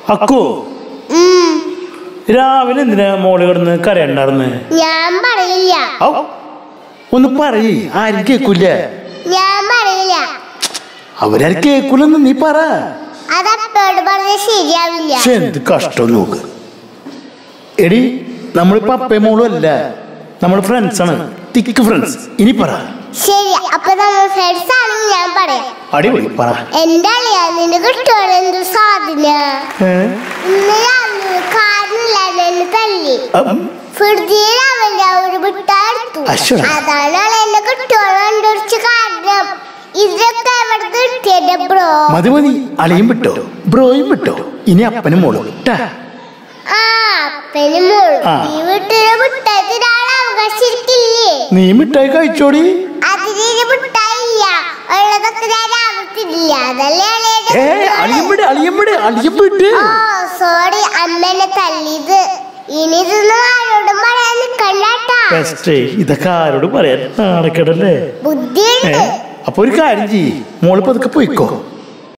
അക്കു ഉം, രാവിലെ എന്തിനാ മോള് കിടന്ന് കരയണ്ടാർന്ന് ഞാൻ പറയില്ല ഔ, ഒന്ന് പറയ് ആരും കേക്കൂല ഞാൻ പറയില്ല അവരാരും കേക്കൂലെന്ന് നീ പറ അതപ്പോട് പറഞ്ഞ ശരിയാവില്ല പക്ഷെ എന്ത് കഷ്ടം നോക്ക് എടി നമ്മളിപ്പോ അപ്പേ മോളും അല്ല നമ്മൾ ഫ്രണ്ട്സ് ആണ് തിക്ക് ഫ്രണ്ട്സ് ഇനി പറ ശരി അപ്പൊ നമ്മൾ ഫ്രണ്ട്സ് ആണെന്ന് ഞാൻ പറയാം അടിപൊളി പറ എന്റെ അളിയാ നിന്റെ കുട്ടികൾ എന്ത് സാധന ഏ? ഇന്ന് രാവിലെ കാറിനില്ലാതെ എന്നെ തല്ലി അം, ഫ്രിഡ്ജിൽ അവന്റെ ഒരു മിഠായി എടുത്തു അശ്വടാ. അതാണ് അവൾ എന്നെ കുട്ടികൾ കണ്ടുപിടിച്ച് കാരണം ഇതൊക്കെ എവിടെ കിട്ടിയത് ബ്രോ മതി മതി അളിയും വിട്ടോ ബ്രോയും വിട്ടോ ഇനി അപ്പനും മോളും ട്ടാ. ആ അപ്പന് മോളും ആ. ഈ വീട്ടിലെ മിഠായി ഒരാൾ അവകാശിരിക്കില്ലേ നീ മിഠായി കഴിച്ചോടി അതിന് മിഠായില്ല ഉള്ളതൊക്കെ ഞാൻ ആവർത്തില്ല അതല്ലേ ഏ അളിയുടെ അളിയും വിട് അളിയും വിട് അളിയും വിട്ട് ഓ സോറി അമ്മേനെ തല്ലിയത് ഇനി ഇതൊന്നും ആരോടും പറയാൻ നിക്കണ്ടാട്ടാ ബെസ്റ്റ് ഇതൊക്കെ ആരോട് പറയാൻ നാണക്കേടല്ലേ ബുദ്ധിയുണ്ട് ഏ അപ്പൊ ഒരു കാര്യം ചെയ്യ് മോള് പതുക്കെ പോയിക്കോ